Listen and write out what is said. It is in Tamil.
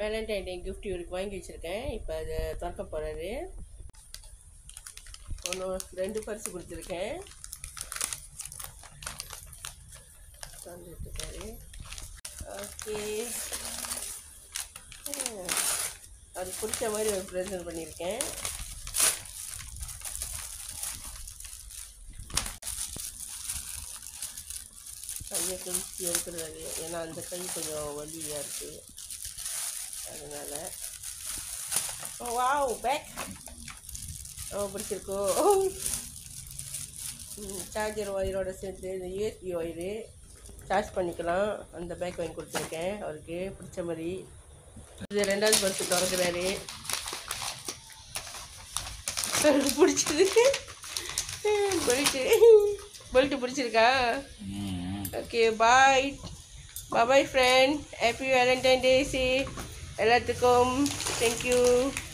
வேலண்டைன் டே கிஃப்ட் இவருக்கு வாங்கி வச்சுருக்கேன் இப்போ அதை திறக்க போகிறாரு ஒன்று ரெண்டு பரிசு கொடுத்துருக்கேன் திறந்துட்டுருக்காரு ஓகே அதுக்கு பிடிச்ச மாதிரி ஒரு ப்ரெசன்ட் பண்ணியிருக்கேன் கையை குளிச்சு எடுத்துடுறாரு ஏன்னா அந்த கை கொஞ்சம் வலியாக இருக்குது அதனால் ஓ வாவ் பேக் ரொம்ப பிடிச்சிருக்கோ சார்ஜர் ஒயரோட சேர்த்து இந்த யூஎஸ்பி ஒயரு சார்ஜ் பண்ணிக்கலாம் அந்த பேக் வாங்கி கொடுத்துருக்கேன் அவருக்கு பிடிச்ச மாதிரி இது ரெண்டாவது பரிசு திறக்கிறாரு அவருக்கு பிடிச்சது பெல்ட்டு பெல்ட்டு பிடிச்சிருக்கா okay bye boyfriend happy Valentine day சி எல்லாத்துக்கும் தேங்க்யூ